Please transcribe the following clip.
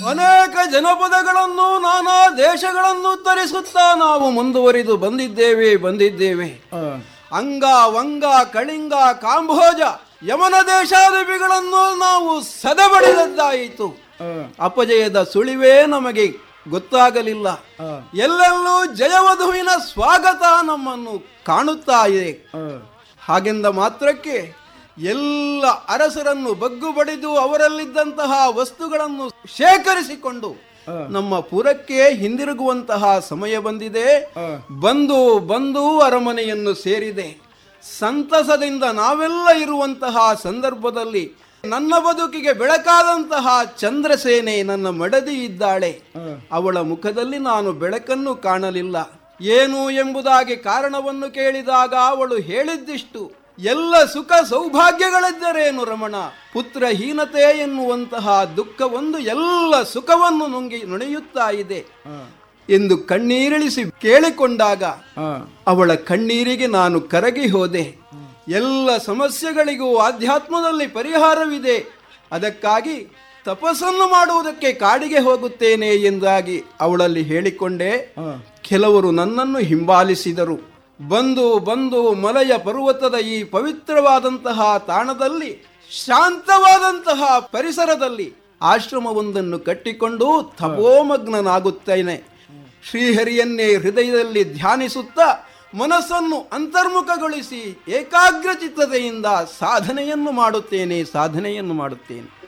ಅನೇಕ ಜನಪದಗಳನ್ನು ನಾನಾ ದೇಶಗಳನ್ನು ತರಿಸುತ್ತಾ ನಾವು ಮುಂದುವರಿದು ಬಂದಿದ್ದೇವೆ ಬಂದಿದ್ದೇವೆ ಅಂಗ ವಂಗ ಕಳಿಂಗ ಕಾಂಬೋಜ ಯಮನ ದೇಶಾಧಿಪಿಗಳನ್ನು ನಾವು ಸದಬಡಿದದ್ದಾಯಿತು ಅಪಜಯದ ಸುಳಿವೇ ನಮಗೆ ಗೊತ್ತಾಗಲಿಲ್ಲ ಎಲ್ಲೆಲ್ಲೂ ಜಯವಧುವಿನ ಸ್ವಾಗತ ನಮ್ಮನ್ನು ಕಾಣುತ್ತಾ ಇದೆ ಹಾಗೆಂದ ಮಾತ್ರಕ್ಕೆ ಎಲ್ಲ ಅರಸರನ್ನು ಬಗ್ಗು ಬಡಿದು ಅವರಲ್ಲಿದ್ದಂತಹ ವಸ್ತುಗಳನ್ನು ಶೇಖರಿಸಿಕೊಂಡು ನಮ್ಮ ಪುರಕ್ಕೆ ಹಿಂದಿರುಗುವಂತಹ ಸಮಯ ಬಂದಿದೆ ಬಂದು ಬಂದು ಅರಮನೆಯನ್ನು ಸೇರಿದೆ ಸಂತಸದಿಂದ ನಾವೆಲ್ಲ ಇರುವಂತಹ ಸಂದರ್ಭದಲ್ಲಿ ನನ್ನ ಬದುಕಿಗೆ ಬೆಳಕಾದಂತಹ ಚಂದ್ರಸೇನೆ ನನ್ನ ಮಡದಿ ಇದ್ದಾಳೆ ಅವಳ ಮುಖದಲ್ಲಿ ನಾನು ಬೆಳಕನ್ನು ಕಾಣಲಿಲ್ಲ ಏನು ಎಂಬುದಾಗಿ ಕಾರಣವನ್ನು ಕೇಳಿದಾಗ ಅವಳು ಹೇಳಿದ್ದಿಷ್ಟು ಎಲ್ಲ ಸುಖ ಸೌಭಾಗ್ಯಗಳಿದ್ದರೇನು ರಮಣ ಪುತ್ರಹೀನತೆ ಎನ್ನುವಂತಹ ದುಃಖವೊಂದು ಎಲ್ಲ ಸುಖವನ್ನು ನುಂಗಿ ನುಣಿಯುತ್ತಾ ಇದೆ ಎಂದು ಕಣ್ಣೀರಿಳಿಸಿ ಕೇಳಿಕೊಂಡಾಗ ಅವಳ ಕಣ್ಣೀರಿಗೆ ನಾನು ಕರಗಿ ಹೋದೆ ಎಲ್ಲ ಸಮಸ್ಯೆಗಳಿಗೂ ಆಧ್ಯಾತ್ಮದಲ್ಲಿ ಪರಿಹಾರವಿದೆ ಅದಕ್ಕಾಗಿ ತಪಸ್ಸನ್ನು ಮಾಡುವುದಕ್ಕೆ ಕಾಡಿಗೆ ಹೋಗುತ್ತೇನೆ ಎಂದಾಗಿ ಅವಳಲ್ಲಿ ಹೇಳಿಕೊಂಡೆ ಕೆಲವರು ನನ್ನನ್ನು ಹಿಂಬಾಲಿಸಿದರು ಬಂದು ಬಂದು ಮಲಯ ಪರ್ವತದ ಈ ಪವಿತ್ರವಾದಂತಹ ತಾಣದಲ್ಲಿ ಶಾಂತವಾದಂತಹ ಪರಿಸರದಲ್ಲಿ ಆಶ್ರಮವೊಂದನ್ನು ಕಟ್ಟಿಕೊಂಡು ತಪೋಮಗ್ನನಾಗುತ್ತೇನೆ ಶ್ರೀಹರಿಯನ್ನೇ ಹೃದಯದಲ್ಲಿ ಧ್ಯಾನಿಸುತ್ತಾ ಮನಸ್ಸನ್ನು ಅಂತರ್ಮುಖಗೊಳಿಸಿ ಏಕಾಗ್ರಚಿತ್ತತೆಯಿಂದ ಸಾಧನೆಯನ್ನು ಮಾಡುತ್ತೇನೆ ಸಾಧನೆಯನ್ನು ಮಾಡುತ್ತೇನೆ